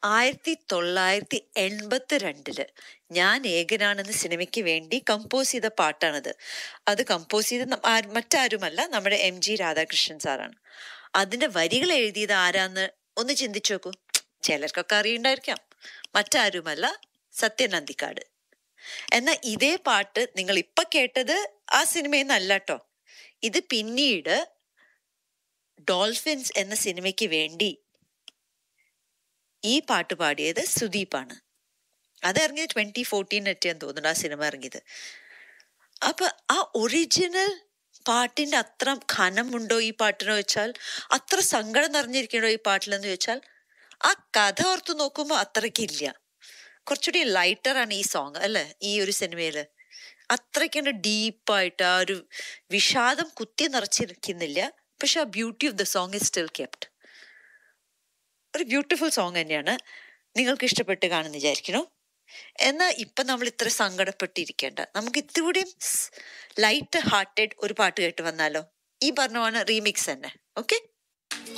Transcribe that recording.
ആയിരത്തി തൊള്ളായിരത്തി എൺപത്തി രണ്ടില് ഞാൻ ഏകനാണെന്ന സിനിമയ്ക്ക് വേണ്ടി കമ്പോസ് ചെയ്ത പാട്ടാണത് അത് കമ്പോസ് ചെയ്ത ന- ആ- മറ്റാരുമല്ല നമ്മുടെ എം ജി രാധാകൃഷ്ണൻ സാറാണ് അതിന്റെ വരികൾ എഴുതിയത് ആരാന്ന് ഒന്ന് ചിന്തിച്ചു നോക്കൂ ചിലർക്കൊക്കെ അറിയണ്ടായിരിക്കാം മറ്റാരുമല്ല സത്യൻ അന്തിക്കാട് എന്നാൽ ഇതേ പാട്ട് നിങ്ങൾ ഇപ്പൊ കേട്ടത് ആ സിനിമയിൽ നിന്നല്ല കേട്ടോ ഇത് പിന്നീട് ഡോൾഫിൻസ് എന്ന സിനിമയ്ക്ക് വേണ്ടി ഈ പാട്ട് പാടിയത് സുദീപാണ് അത് ഇറങ്ങിയത് ട്വന്റി ഫോർട്ടീൻ എത്തിയാന്ന് തോന്നുന്നു ആ സിനിമ ഇറങ്ങിയത് അപ്പൊ ആ ഒറിജിനൽ പാട്ടിന്റെ അത്ര ഖനമുണ്ടോ ഈ പാട്ടിന് വെച്ചാൽ അത്ര സങ്കടം നിറഞ്ഞിരിക്കണോ ഈ പാട്ടിലെന്ന് ചോദിച്ചാൽ ആ കഥ ഓർത്ത് നോക്കുമ്പോൾ അത്രയ്ക്കില്ല കുറച്ചുകൂടി ലൈറ്റർ ആണ് ഈ സോങ് അല്ലെ ഈ ഒരു സിനിമയില് അത്രയ്ക്കണ്ട് ഡീപ്പായിട്ട് ആ ഒരു വിഷാദം കുത്തി നിറച്ചിരിക്കുന്നില്ല പക്ഷെ ആ beauty of the song is still kept ഒരു ബ്യൂട്ടിഫുൾ സോങ് തന്നെയാണ് നിങ്ങൾക്ക് ഇഷ്ടപ്പെട്ട് കാണുമെന്ന് വിചാരിക്കുന്നു എന്നാൽ ഇപ്പൊ നമ്മൾ ഇത്ര സങ്കടപ്പെട്ടിരിക്കേണ്ട നമുക്ക് ഇത്തിരികൂടിയും ലൈറ്റ് ഹാർട്ടഡ് ഒരു പാട്ട് കേട്ട് വന്നാലോ ഈ പറഞ്ഞ റീമിക്സ് തന്നെ ഓക്കെ